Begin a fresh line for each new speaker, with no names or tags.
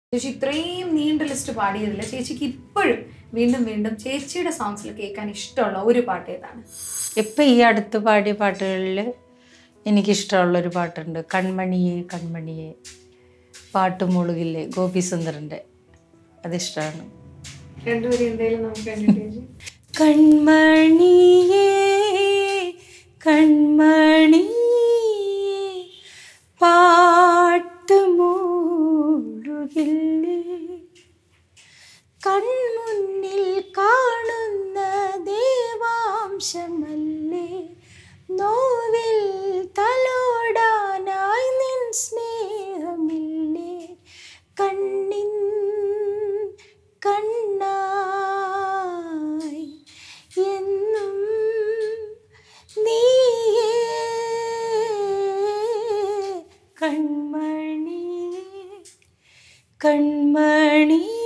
ചേച്ചി ഇത്രയും നീണ്ട ലിസ്റ്റ് പാടിയതില്ല ചേച്ചിക്ക് ഇപ്പോഴും വീണ്ടും വീണ്ടും ചേച്ചിയുടെ സോങ്സിൽ കേൾക്കാൻ ഇഷ്ടമുള്ള ഒരു പാട്ട് ഏതാണ്
ഇപ്പം ഈ അടുത്ത് പാടിയ പാട്ടുകളിൽ എനിക്കിഷ്ടമുള്ളൊരു പാട്ടുണ്ട് കൺമണിയെ കൺമണിയെ പാട്ടുമുളുകില്ലേ ഗോപിസുന്ദറിൻ്റെ അതിഷ്ടമാണ്
രണ്ടുപേരും എന്തെങ്കിലും നമുക്ക് വേണ്ടിയിട്ട് ചേച്ചി
കൺമണിയേ കൺമണിയേ പാട്ടുമുഴുകില്ലേ കൺമുന്നിൽ കാണുന്ന ദേവാംശമല്ലേ നോവിൽ തലോടാനായി നിൻ സ്നേഹമില്ലേ കണ്ണിൻ കണ്ണായി എന്നും നീയേ കൺമണി കൺമണി